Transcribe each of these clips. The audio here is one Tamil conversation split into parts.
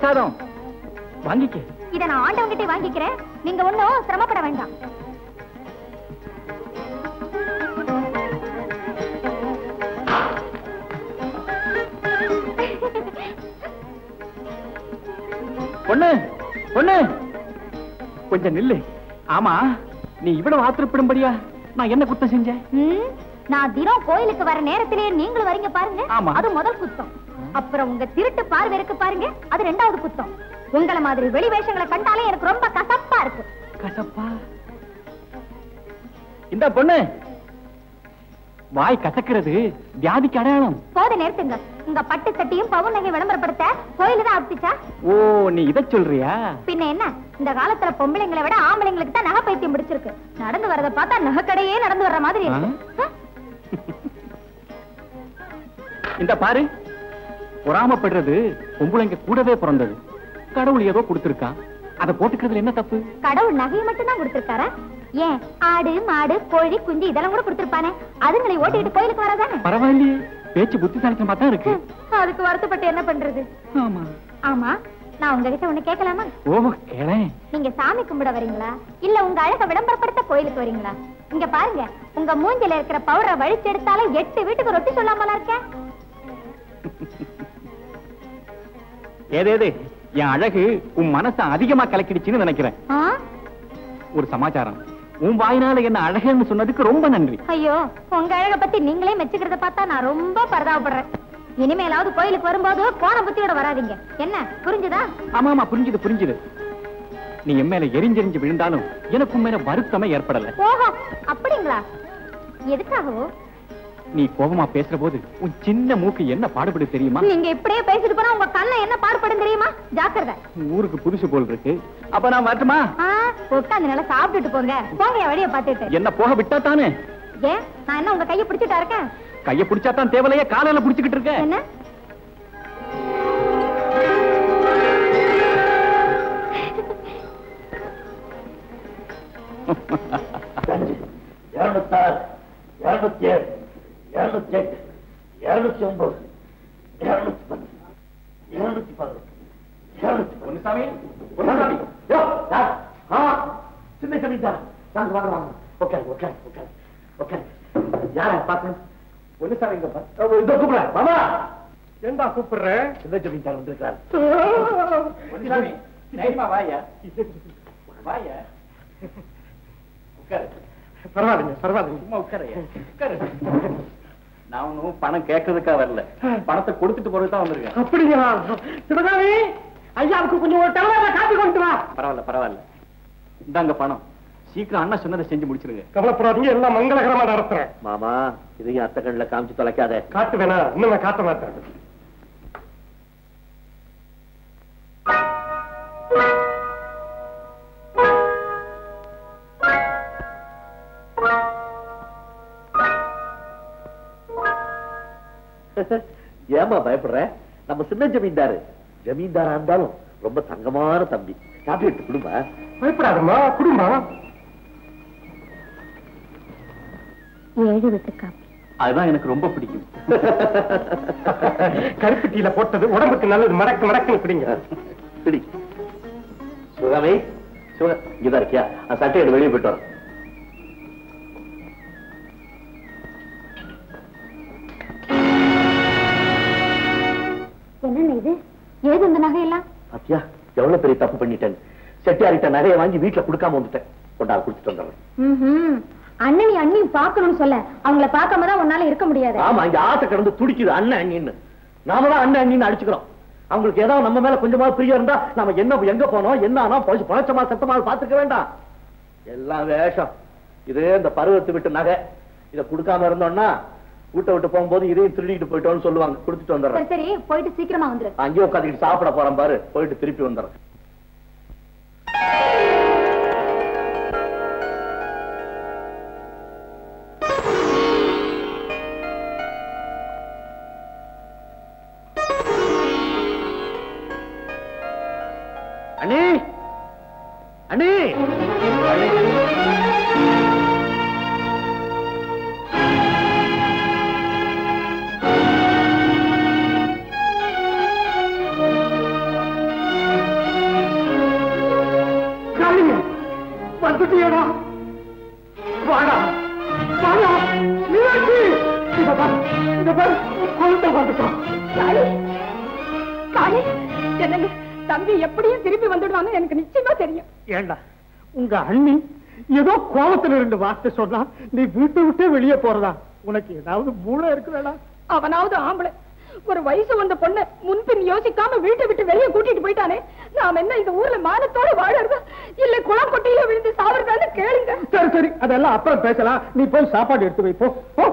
பிரசாதம் வாங்கிக்க இத நான் ஆண்டவங்கிட்டே வாங்கிக்கிறேன் நீங்க ஒண்ணும் சிரமப்பட வேண்டாம் பொண்ணு பொண்ணு கொஞ்சம் நில்லு ஆமா நீ இவ்வளவு ஆத்திரப்படும்படியா நான் என்ன குத்தம் செஞ்சேன் ம், நான் தினம் கோயிலுக்கு வர நேரத்திலேயே நீங்களும் வரீங்க பாருங்க ஆமா. அது முதல் குத்தம் அப்புறம் உங்க திருட்டு பார்வை இருக்கு பாருங்க அது ரெண்டாவது குத்தம் உங்கள மாதிரி வெளி வேஷங்களை கண்டாலே எனக்கு ரொம்ப கசப்பா இருக்கு கசப்பா இந்த பொண்ணு வாய் கசக்கிறது வியாதிக்கு அடையாளம் போத நிறுத்துங்க உங்க பட்டு சட்டியும் பவுன் நகை விளம்பரப்படுத்த கோயில தான் ஆப்பிச்சா ஓ நீ இத சொல்றியா பின்ன என்ன இந்த காலத்துல பொம்பளைங்களை விட ஆம்பளைங்களுக்கு தான் நகை பைத்தியம் பிடிச்சிருக்கு நடந்து வரத பார்த்தா நகைக்கடையே நடந்து வர்ற மாதிரி இருக்கு ஆ? இந்த பாரு பொறாமப்படுறது பொம்பளைங்க கூடவே பிறந்தது கடவுள் ஏதோ கொடுத்திருக்கான் அதை போட்டுக்கிறதுல என்ன தப்பு கடவுள் நகையை மட்டும் தான் கொடுத்திருக்காரா ஏன் ஆடு மாடு கோழி குஞ்சு இதெல்லாம் கூட கொடுத்திருப்பானே அதுங்களை ஓட்டிட்டு கோயிலுக்கு வரதானே பரவாயில்லையே பேச்சு புத்திசாலித்தனமா தான் இருக்கு அதுக்கு வருத்தப்பட்டு என்ன பண்றது ஆமா ஆமா நான் உங்ககிட்ட ஒண்ணு கேட்கலாமா ஓ கேளேன் நீங்க சாமி கும்பிட வரீங்களா இல்ல உங்க அழக விளம்பரப்படுத்த கோயிலுக்கு வரீங்களா இங்க பாருங்க உங்க மூஞ்சில இருக்கிற பவுடரை வழிச்சு எடுத்தாலும் எட்டு வீட்டுக்கு ரொட்டி சொல்லாமலா இருக்கேன் ஏதேது என் அழகு உன் மனச அதிகமா கலக்கிடுச்சுன்னு நினைக்கிறேன் ஆ? ஒரு சமாச்சாரம் உன் வாயினால என்ன அழகுன்னு சொன்னதுக்கு ரொம்ப நன்றி ஐயோ உங்க அழக பத்தி நீங்களே மெச்சுக்கிறத பார்த்தா நான் ரொம்ப பரிதாபப்படுறேன் இனிமேலாவது கோயிலுக்கு வரும்போது போன புத்தியோட வராதீங்க என்ன புரிஞ்சுதா ஆமா ஆமா புரிஞ்சுது புரிஞ்சுது நீ என் மேல எரிஞ்செரிஞ்சு விழுந்தாலும் எனக்கு உன் மேல வருத்தமே ஏற்படல ஓஹோ அப்படிங்களா எதுக்காகவோ நீ கோபமா பேசுற போது உன் சின்ன மூக்கு என்ன பாடுபடு தெரியுமா நீங்க இப்படியே பேசிட்டு போனா உங்க கண்ணை என்ன பாடுபடும் தெரியுமா ஜாக்கிரதை உன் ஊருக்கு புதுசு போல் இருக்கு அப்ப நான் வரட்டுமா ஆ, உட்கார்ந்து நல்லா சாப்பிட்டுட்டு போங்க போங்க என் வழிய பாத்துட்டு என்ன போக விட்டா தானே ஏன் நான் என்ன உங்க கையை பிடிச்சிட்டா இருக்கேன் கைய பிடிச்சா தான் தேவலையே காலையில புடிச்சுக்கிட்டு இருக்க என்ன இருநூத்தாறு இருநூத்தி ஏழு இருநூத்தி எட்டு இருநூத்தி ஒன்பது இருநூத்தி பத்து இருநூத்தி பதினொன்று இருநூத்தி பொன்னுசாமி பொன்னுசாமி யோ, யார்? ஆ, சின்ன ஜமீன்தார் வாங்க வாங்க வாங்க உட்காரு உட்காரு உட்காரு உட்காரு யார பாக்கணும் பொன்னுசாமி இங்க பாரு. இந்த கூப்பிடுற மாமா ஏண்டா கூப்பிடுற சின்ன ஜமீன்தார் வந்திருக்காரு பொன்னுசாமி தைரியமா வாயா வாயா உட்காரு பரவாயில்லைங்க பரவாயில்லைங்க சும்மா உட்காரையா உட்காரு நான் ஒன்னும் பணம் கேட்கறதுக்கா வரல பணத்தை கொடுத்துட்டு போறது தான் வந்திருக்கேன் அப்படிங்களா சிவகாமி ஐயாவுக்கு கொஞ்சம் ஒரு டம்ளர்ல காப்பி கொண்டு வா பரவாயில்ல பரவாயில்ல இந்தாங்க பணம் சீக்கிரம் அண்ணா சொன்னதை செஞ்சு முடிச்சிருங்க கவலைப்படாதீங்க எல்லாம் மங்களகரமா நடத்துறேன் மாமா இதையும் அத்தை கண்ணில் காமிச்சு தொலைக்காத காட்டு வேணா இன்னும் நான் காட்ட மாட்டேன் ஏமா பயப்படுற நம்ம சின்ன ஜமீன்தாரு ஜமீன்தாரா இருந்தாலும் ரொம்ப தங்கமான தம்பி காப்பி எடுத்து குடும்பா பயப்படாதம்மா குடும்பம் ஏழு விட்டு காப்பி அதுதான் எனக்கு ரொம்ப பிடிக்கும் கருப்பு டீல போட்டது உடம்புக்கு நல்லது மடக்கு மடக்குன்னு பிடிங்க பிடி சிவகாமி சிவ இங்கதான் இருக்கியா அந்த சட்டை எடுத்து வெளியே போயிட்டு வரேன் என்னென்ன இது ஏது இந்த நகையெல்லாம் பாத்தியா எவ்வளவு பெரிய தப்பு பண்ணிட்டேன் செட்டியாரிட்ட நகையை வாங்கி வீட்டுல கொடுக்காம வந்துட்டேன் கொண்டாள் கொடுத்துட்டு வந்துடுறேன் ம்ஹும். அண்ணனி அண்ணியும் பார்க்கணும்னு சொல்ல அவங்கள பார்க்காம தான் உன்னால இருக்க முடியாது ஆமா இங்க ஆசை கிடந்து துடிக்குது அண்ணன் அண்ணின்னு நாம தான் அண்ணன் அண்ணின்னு அடிச்சுக்கிறோம் அவங்களுக்கு ஏதாவது நம்ம மேல கொஞ்சமாவது பிரியம் இருந்தா நாம என்ன எங்க போனோம் என்ன ஆனோம் பொழைச்சு பொழைச்சமா சத்தமா பாத்துக்க வேண்டாம் எல்லாம் வேஷம் இது இந்த பருவத்தை விட்டு நகை இதை கொடுக்காம இருந்தோம்னா வீட்டை விட்டு போகும்போது இதையும் திருடிட்டு போயிட்டோம்னு சொல்லுவாங்க கொடுத்துட்டு வந்துடுறேன் சரி சரி போயிட்டு சீக்கிரமா வந்துரு அங்கேயே உட்காந்துக்கிட்டு சாப்பிட போறேன் பாரு போயிட்டு திருப்பி வந்துடுறேன் அண்ணி அண்ணி வந்துட்டியடா வாடா வாடா மீனாட்சி இத பாரு இத பாரு குழந்தை வந்துட்டான் காளி காளி என்னங்க தம்பி எப்படியும் திரும்பி வந்துடுவாங்க எனக்கு நிச்சயமா தெரியும் ஏண்டா உங்க அண்ணி ஏதோ கோபத்துல இருந்து வார்த்தை சொன்னா நீ வீட்டை விட்டே வெளியே போறதா உனக்கு ஏதாவது மூளை இருக்குதாடா அவனாவது ஆம்பளை ஒரு வயசு வந்த பொண்ணு முன்பின் யோசிக்காம வீட்டை விட்டு வெளியே கூட்டிட்டு போயிட்டானே நாம என்ன இந்த ஊர்ல மானத்தோட வாழறதா இல்ல குளம் கொட்டையில விழுந்து சாவறதான்னு கேளுங்க சரி சரி அதெல்லாம் அப்புறம் பேசலாம் நீ போய் சாப்பாடு எடுத்து வை போ போ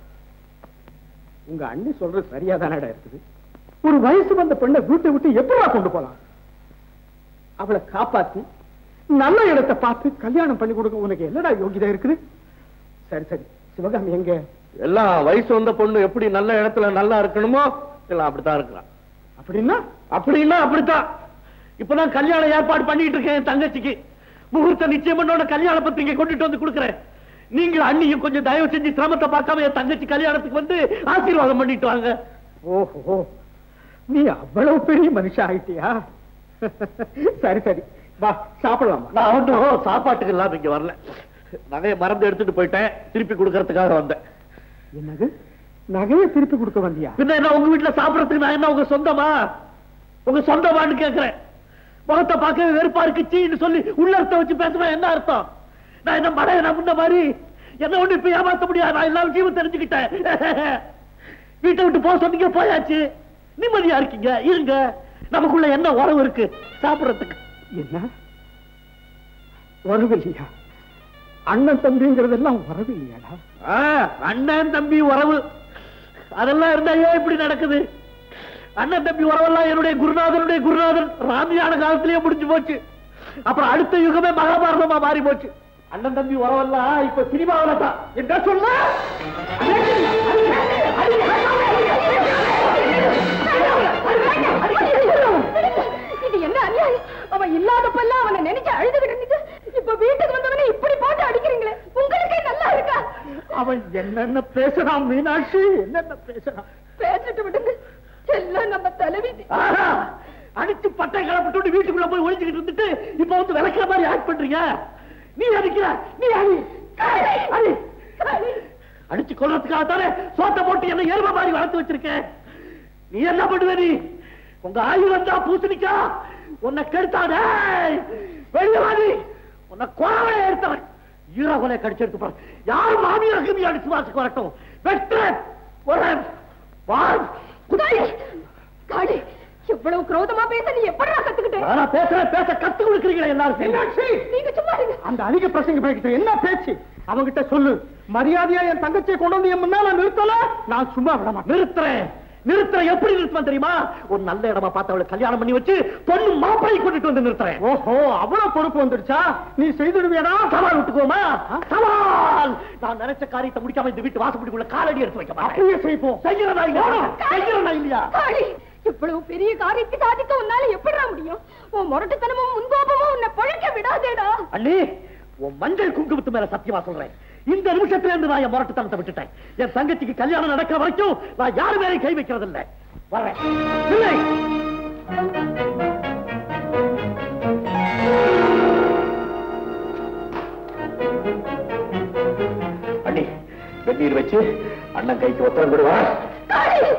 உங்க அண்ணி சொல்றது சரியா தானடா இருக்குது ஒரு வயசு வந்த பெண்ணை வீட்டை விட்டு எப்படா கொண்டு போலாம் அவளை காப்பாத்தி நல்ல இடத்தை பார்த்து கல்யாணம் பண்ணி கொடுக்க உனக்கு என்னடா யோகிதா இருக்குது சரி சரி சிவகாமி எங்க எல்லாம் வயசு வந்த பொண்ணு எப்படி நல்ல இடத்துல நல்லா இருக்கணுமோ எல்லாம் அப்படித்தான் இருக்கிறான் அப்படின்னா அப்படின்னா அப்படித்தான் இப்பதான் கல்யாணம் ஏற்பாடு பண்ணிட்டு இருக்கேன் என் தங்கச்சிக்கு முகூர்த்த நிச்சயம் பண்ணோட கல்யாண பத்திரிகை கொண்டுட்டு வந்து கொடுக்குறேன் நீங்க அண்ணியும் கொஞ்சம் தயவு செஞ்சு சிரமத்தை பார்க்காம என் தங்கச்சி கல்யாணத்துக்கு வந்து ஆசீர்வாதம் பண்ணிட்டு வாங்க ஓஹோ நீ அவ்வளவு பெரிய மனுஷன் ஆயிட்டியா சரி சரி வா சாப்பிடலாமா நான் ஒன்றும் சாப்பாட்டுக்கு இல்லாம இங்க வரல நகையை மறந்து எடுத்துட்டு போயிட்டேன் திருப்பி கொடுக்கறதுக்காக வந்தேன் என்னது நகையை திருப்பி கொடுக்க வந்தியா பின்ன என்ன உங்க வீட்டுல சாப்பிடறதுக்கு நான் என்ன உங்க சொந்தமா உங்க சொந்தமான்னு கேக்குறேன் முகத்தை பார்க்கவே வெறுப்பா இருக்குச்சின்னு சொல்லி உள்ளர்த்த வச்சு பேசுவேன் என்ன அர்த்தம் நான் என்ன மடைய நான் முன்ன மாதிரி என்ன ஒண்ணு இப்ப ஏமாத்த முடியாது நான் எல்லாம் ஜீவன் தெரிஞ்சுக்கிட்டேன் வீட்டை விட்டு போக சொன்னீங்க போயாச்சு நிம்மதியா இருக்கீங்க இருங்க நமக்குள்ள என்ன உறவு இருக்கு சாப்பிடறதுக்கு என்ன உறவு இல்லையா அண்ணன் தம்பிங்கிறதெல்லாம் உறவு இல்லையாடா ஆ, அண்ணன் தம்பி உறவு அதெல்லாம் இருந்தா ஏன் இப்படி நடக்குது அண்ணன் தம்பி உறவெல்லாம் என்னுடைய குருநாதனுடைய குருநாதன் ராமியான காலத்திலேயே முடிஞ்சு போச்சு அப்புறம் அடுத்த யுகமே மகாபாரதமா மாறி போச்சு அண்ணன் தம்பி உறவெல்லாம் இப்ப சினிமாவில தான் என்ன சொல்ல இது என்ன அநியாயம் அவன் இல்லாதப்பெல்லாம் அவனை நினைச்சு அழுதுகிட்டு இருந்துச்சு இப்ப வீட்டுக்கு வந்தவனே இப்படி போட்டு அடிக்கிறீங்களே உங்களுக்கே நல்லா இருக்கா அவன் என்னென்ன பேசுறான் மீனாட்சி என்னென்ன பேசுறான் பேசிட்டு விடுங்க எல்லாம் நம்ம தலைவிதி ஆஹா, அடிச்சு பட்டை கிளப்பிட்டு வீட்டுக்குள்ள போய் ஒளிஞ்சுக்கிட்டு இருந்துட்டு இப்ப வந்து விளக்குற மாதிரி ஆக்ட் பண்றீங்க நீ அடிக்கிற நீ அடி அடி அடிச்சு கொல்றதுக்காக தானே சோத்த போட்டு என்ன எருமை மாதிரி வளர்த்து வச்சிருக்கேன் நீ என்ன பண்ணுவ நீ உங்க ஆயுதம் தான் பூசணிக்கா உன்னை கெடுத்தானே வெளியே வாடி உன்னை கோவலை எடுத்தவன் ஈர கொலை கடிச்சு எடுத்து பாரு யார் மாமியார் கிமி அடிச்சு வாசிக்கு வரட்டும் வெட்டுறேன் ஒரு வாழ் காளி காளி எவ்வளவு குரோதமா பேச நீ எப்படா கத்துக்கிட்ட நானா பேசுறேன் பேச கத்து கொடுக்குறீங்களே எல்லாரும் மீனாட்சி நீங்க சும்மா இருங்க அந்த அதிக பிரசங்க பேசிட்டு என்ன பேச்சு அவங்கிட்ட சொல்லு மரியாதையா என் தங்கச்சியை கொண்டு வந்து என் முன்னால நிறுத்தல நான் சும்மா விட மாட்டேன் நிறுத்துறேன் நிறுத்துறேன் எப்படி நிறுத்துவேன் தெரியுமா ஒரு நல்ல இடமா பார்த்து அவளை கல்யாணம் பண்ணி வச்சு பொண்ணு மாப்பிளை கூட்டிட்டு வந்து நிறுத்துறேன் ஓஹோ அவ்வளவு பொறுப்பு வந்துடுச்சா நீ செய்துடுவியடா சவால் விட்டுக்கோமா சவால் நான் நினைச்ச காரியத்தை முடிக்காம இந்த வீட்டு வாசப்படிக்குள்ள காலடி எடுத்து வைக்க மாட்டேன் அப்படியே செய்ப்போம் செய்யறதா இல்லையா செய்யறதா இல்லையா காளி இவ்வளவு பெரிய காரியத்தை சாதிக்க உன்னால எப்படிடா முடியும் உன் முரட்டுத்தனமும் முன்கோபமும் உன்னை பழக்க விடாதேடா அண்ணி உன் மஞ்சள் குங்குமத்து மேல சத்தியமா சொல்றேன் இந்த நிமிஷத்துல இருந்து நான் என் முரட்டுத்தனத்தை விட்டுட்டேன் என் தங்கச்சிக்கு கல்யாணம் நடக்கிற வரைக்கும் நான் யாரு மேலே கை வைக்கிறது இல்ல வரேன் இல்லை அண்ணி வெந்நீர் வச்சு அண்ணன் கைக்கு ஒத்தரம் விடுவா காளி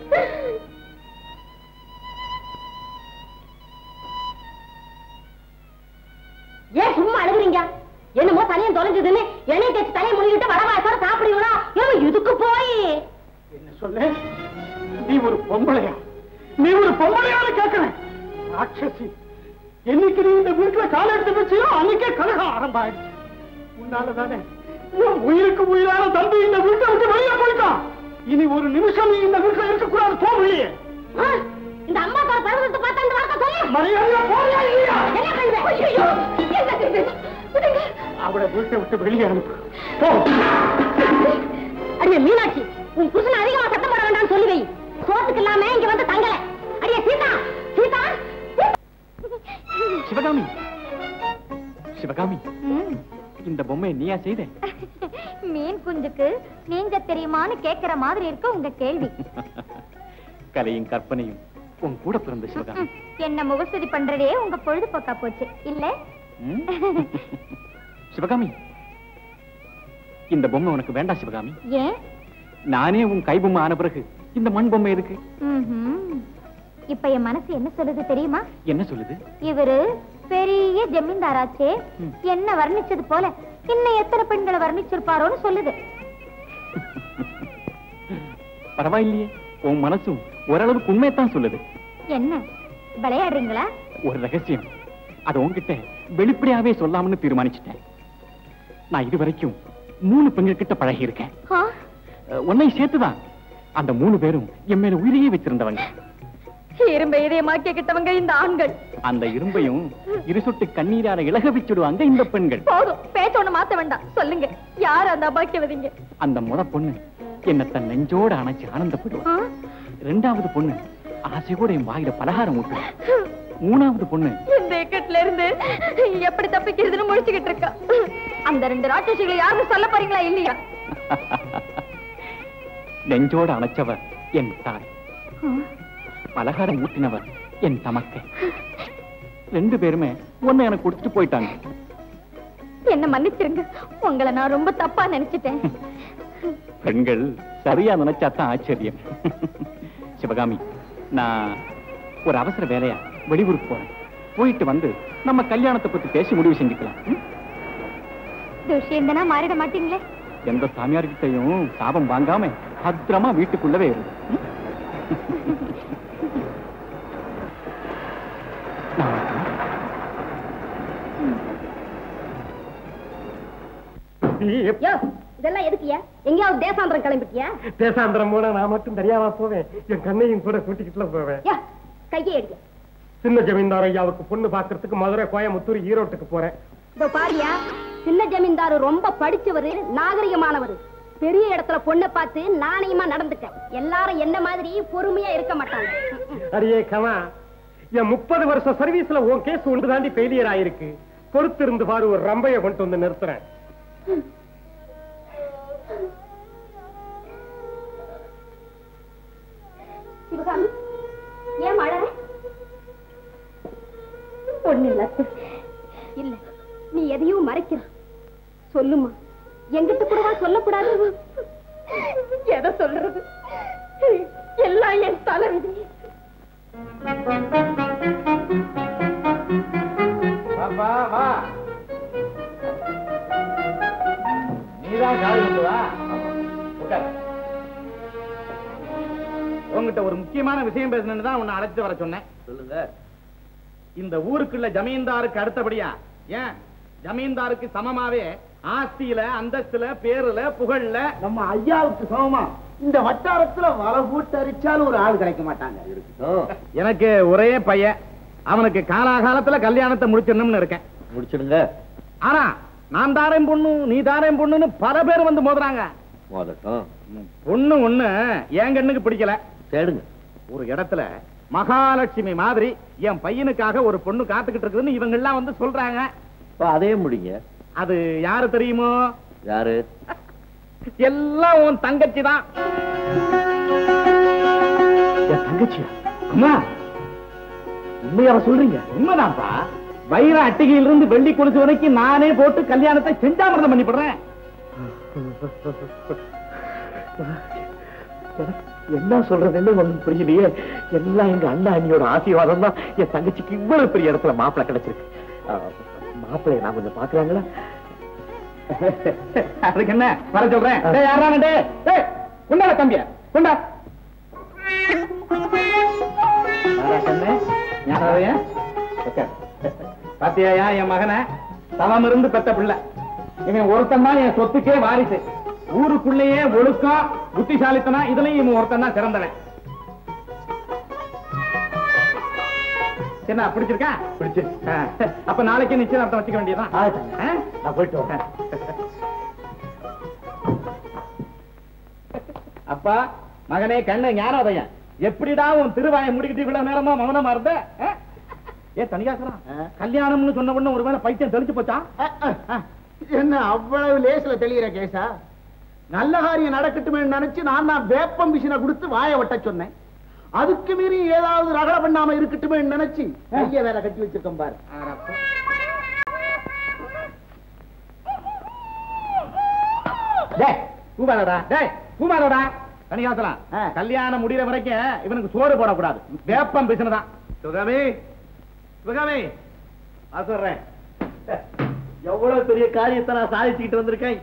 ஏன் சும்மா அழுகுறீங்க என்னமோ தலையும் தொலைஞ்சதுன்னு எண்ணெய் தேய்ச்சி தலையை முடிக்கிட்டு வடவாசோட சாப்பிடுவீங்களா ஏன் இதுக்கு போய் என்ன சொல்லு நீ ஒரு பொம்பளையா நீ ஒரு பொம்பளையான்னு கேட்கிறேன் ராட்சசி என்னைக்கு நீ இந்த வீட்டுல கால எடுத்து வச்சியோ அன்னைக்கே கலகம் ஆரம்பாயிடுச்சு உன்னாலதானே உன் உயிருக்கு உயிரான தம்பி இந்த வீட்டை விட்டு வெளியே போயிட்டான் இனி ஒரு நிமிஷம் நீ இந்த வீட்டுல இருக்கக்கூடாது போ வெளியே ஆ, இந்த அம்மா கார பருவத்தை பார்த்தா இந்த வார்த்தை சொல்லு மரியாதையா போறியா இல்லையா என்ன பண்ணுவேன் ஐயோ என்ன செய்வேன் விடுங்க. அவளை வீட்டை விட்டு வெளியே அனுப்பு போ அடியே மீனாட்சி உன் புருஷனை அதிகமா சத்தம் போட வேண்டாம்னு சொல்லி வை சோத்துக்கு இல்லாம இங்க வந்து தங்கல அடியே சீதா சீதா சிவகாமி சிவகாமி இந்த பொம்மையை நீயா செய்த மீன் குஞ்சுக்கு நீங்க தெரியுமான்னு கேக்குற மாதிரி இருக்கு உங்க கேள்வி கலையும் கற்பனையும் உன் கூட பிறந்த சிவகாமி என்ன முகஸ்துதி பண்றதே உங்க பொழுதுபோக்கா போச்சு இல்ல ம்? சிவகாமி இந்த பொம்மை உனக்கு வேண்டாம் சிவகாமி ஏன் நானே உன் கை பொம்மை ஆன பிறகு இந்த மண் பொம்மை எதுக்கு ம்ஹும். இப்ப என் மனசு என்ன சொல்லுது தெரியுமா என்ன சொல்லுது இவரு பெரிய ஜமீன்தாராச்சே ம். என்ன வர்ணிச்சது போல இன்னும் எத்தனை பெண்களை வர்ணிச்சிருப்பாரோன்னு சொல்லுது பரவாயில்லையே உன் மனசும் ஓரளவுக்கு உண்மையத்தான் சொல்லுது என்ன விளையாடுறீங்களா ஒரு ரகசியம் அது உன்கிட்ட வெளிப்படையாவே சொல்லாமன்னு தீர்மானிச்சிட்டேன் நான் இதுவரைக்கும் மூணு பெண்கள் கிட்ட பழகி இருக்கேன் ஆ, அஹ், உன்னை சேர்த்துதான் அந்த மூணு பேரும் என் மேல உயிரையே வச்சிருந்தவங்க இரும்ப இதயமாக்கிய கிட்டவங்க இந்த ஆண்கள் அந்த இரும்பையும் இரு சொட்டு கண்ணீரால இழக வச்சுடுவாங்க இந்த பெண்கள் போதும் பேச்ச ஒண்ணு மாத்த வேண்டாம் சொல்லுங்க யார் அந்த அபாக்கியவதிங்க அந்த முத பொண்ணு என்ன தன் நெஞ்சோட அணைச்சு ஆனந்தப்படுவா ஆ, ரெண்டாவது பொண்ணு ஆசையோட என் வாயில பலகாரம் ஊட்டுவா மூணாவது பொண்ணு இந்த இக்கட்ல இருந்து எப்படி தப்பிக்கிறதுன்னு முடிச்சுக்கிட்டு இருக்கா அந்த ரெண்டு ராட்சசிகளை யாருன்னு சொல்ல போறீங்களா இல்லையா நெஞ்சோட அணைச்சவ என் தாய் ஆ. பலகாரம் ஊட்டினவர் என் தமக்கை ரெண்டு பேருமே ஒண்ணு எனக்கு கொடுத்துட்டு போயிட்டாங்க என்ன மன்னிச்சிருங்க உங்களை நான் ரொம்ப தப்பா நினைச்சிட்டேன் பெண்கள் சரியா நினைச்சாதான் ஆச்சரியம் சிவகாமி நான் ஒரு அவசர வேலையா வெளியூருக்கு போறேன் போயிட்டு வந்து நம்ம கல்யாணத்தை பத்தி பேசி முடிவு செஞ்சுக்கலாம் ம்? துஷ்யந்தனா மாறிட மாட்டீங்களே எந்த சாமியார்கிட்டையும் சாபம் வாங்காம பத்திரமா வீட்டுக்குள்ளவே இருக்கு ம்? நான் வரட்டுமா? இதெல்லாம் எதுக்கியா எங்கேயாவது தேசாந்திரம் கிளம்பிட்டியா தேசாந்திரம் போனா நான் மட்டும் தெரியாம போவேன் என் கண்ணையும் கூட கூட்டிக்கிட்டுல போவேன் யா கையை எடுக்க சின்ன ஜமீன்தார் ஐயாவுக்கு பொண்ணு பாக்குறதுக்கு மதுரை கோயம்புத்தூர் ஈரோட்டுக்கு போறேன் இதோ பாரியா சின்ன ஜமீன்தாரு ரொம்ப படிச்சவரு நாகரிகமானவரு பெரிய இடத்துல பொண்ணை பார்த்து நாணயமா நடந்துட்டேன் எல்லாரும் என்ன மாதிரி பொறுமையா இருக்க மாட்டாங்க அடியே கமா என் முப்பது வருஷம் சர்வீஸ்ல உன் கேஸ் ஒன்று தாண்டி ஃபெயிலியர் ஆயிருக்கு பொறுத்து இருந்து பாரு ஒரு ரம்பைய கொண்டு வந்து நிறுத்துறேன் சிவகாமி ஏன் மழை ஒண்ணு இல்ல இல்ல நீ எதையும் மறைக்கிற சொல்லுமா எங்கிட்ட கூடவா சொல்லக்கூடாது எதை சொல்றது எல்லாம் என் தலைவிதி நீதான் காலை கொண்டு வா உட்கார். உங்ககிட்ட ஒரு முக்கியமான விஷயம் பேசணும்னு தான் உன்னை அழைச்சு வர சொன்னேன் சொல்லுங்க இந்த ஊருக்குள்ள ஜமீன்தாருக்கு அடுத்தபடியா ஏன் ஜமீன்தாருக்கு சமமாவே ஆஸ்தியில அந்தஸ்துல பேருல புகழ்ல நம்ம ஐயாவுக்கு சமமா இந்த வட்டாரத்துல வலை போட்டு அரிச்சாலும் ஒரு ஆள் கிடைக்க மாட்டாங்க இருக்கட்டும் எனக்கு ஒரே பையன் அவனுக்கு காலாகாலத்துல கல்யாணத்தை முடிச்சிடணும்னு இருக்கேன் முடிச்சிடுங்க ஆனா நான் தாரேன் பொண்ணு நீ தாரேன் பொண்ணுன்னு பல பேர் வந்து மோதுறாங்க மோதட்டும் பொண்ணு ஒண்ணு என் கண்ணுக்கு பிடிக்கல தேடுங்க ஒரு இடத்துல மகாலட்சுமி மாதிரி என் பையனுக்காக ஒரு பொண்ணு காத்துக்கிட்டு இருக்குதுன்னு இவங்க எல்லாம் வந்து சொல்றாங்க இப்ப அதே முடிங்க அது யாரு தெரியுமோ யாரு எல்லாம் உன் தங்கச்சி தான் என் தங்கச்சியா அம்மா உண்மையாவ சொல்றீங்க உண்மைதான்ப்பா வைர அட்டிகையிலிருந்து வெள்ளி கொலுசு வரைக்கும் நானே போட்டு கல்யாணத்தை செஞ்சாமிரதம் பண்ணிவிடுறேன் என்ன சொல்றதுன்னு ஒண்ணும் புரியலையே எல்லாம் எங்க அண்ணா அண்ணியோட ஆசீர்வாதம் தான் என் தங்கச்சிக்கு இவ்வளவு பெரிய இடத்துல மாப்பிள்ளை கிடைச்சிருக்கு மாப்பிள்ளைய நான் கொஞ்சம் பாக்குறாங்களா அதுக்கு என்ன வர சொல்றேன் டேய், யார்றா அவன்? டேய், டேய், கொண்டாடா தம்பிய கொண்டா யாரா கண்ணு? ஞாபகம் உட்கார். பாத்தியாயா என் மகனை தவம் இருந்து பெத்த பிள்ளை இவன் ஒருத்தன் தான் என் சொத்துக்கே வாரிசு ஊருக்குள்ளேயே ஒழுக்கம் புத்திசாலித்தனம் இதுலயும் இவன் ஒருத்தன் தான் சிறந்தவன் என்ன பிடிச்சிருக்கா பிடிச்சு அப்ப நாளைக்கு நிச்சயதார்த்தம் வச்சுக்க வேண்டியதான் ஆ? நான் போயிட்டு வரேன் அப்பா மகனே கண்ணு ஞானோதயம் எப்படிடா உன் திருவாயை முடிக்கிட்டு இவ்வளவு நேரமா மௌனமா இருந்த ஆ? ஏ தனியாசரா கல்யாணம்னு சொன்ன உடனே ஒருவேளை பைத்தியம் தெளிச்சு போச்சா என்ன அவ்வளவு லேசுல தெளிகிற கேசா நல்ல காரியம் நடக்கட்டுமே நினைச்சு நான் தான் வேப்பம் மிஷினை கொடுத்து வாயை ஒட்ட சொன்னேன் அதுக்கு மீறி ஏதாவது ரகல பண்ணாம இருக்கட்டுமே நினைச்சு கைய வேற கட்டி வச்சிருக்கேன் பாரு பூமாதடா டேய் பூமாதடா தனியாசலாம் ஆ. கல்யாணம் முடியற வரைக்கும் இவனுக்கு சோறு போடக்கூடாது வேப்பம் பிசினதான் சிவகாமி சிவகாமி நான் சொல்றேன் எவ்வளவு பெரிய காரியத்தை நான் சாதிச்சுக்கிட்டு வந்திருக்கேன்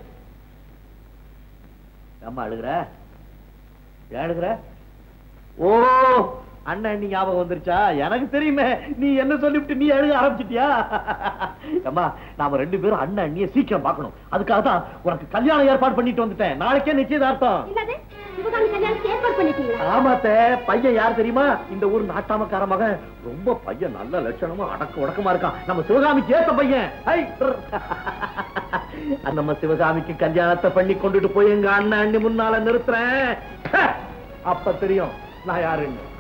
அம்மா அழுகுற ஏன் அழுகுற ஓ அண்ணன் நீ ஞாபகம் வந்துருச்சா எனக்கு தெரியுமே நீ என்ன சொல்லிவிட்டு நீ அழுக ஆரம்பிச்சிட்டியா அம்மா நாம ரெண்டு பேரும் அண்ணன் அண்ணிய சீக்கிரம் பார்க்கணும் அதுக்காக தான் உனக்கு கல்யாணம் ஏற்பாடு பண்ணிட்டு வந்துட்டேன் நாளைக்கே நிச்சயதார்த்தம் என்னது சிவகாமி கல்யாணத்துக்கு ஏற்பாடு பண்ணிட்டீங்களா ஆமாத்த பையன் யார் தெரியுமா இந்த ஊர் நாட்டாமக்கார மகன் ரொம்ப பையன் நல்ல லட்சணமா அடக்க உடக்கமா இருக்கான் நம்ம சிவகாமிக்கு ஏத்த பையன் ஹை, ட்ர். நம்ம சிவகாமிக்கு கல்யாணத்தை பண்ணி கொண்டுட்டு போய் எங்க அண்ணன் அண்ணி முன்னால நிறுத்துறேன் ஹ, அப்ப தெரியும் நான் யாருன்னு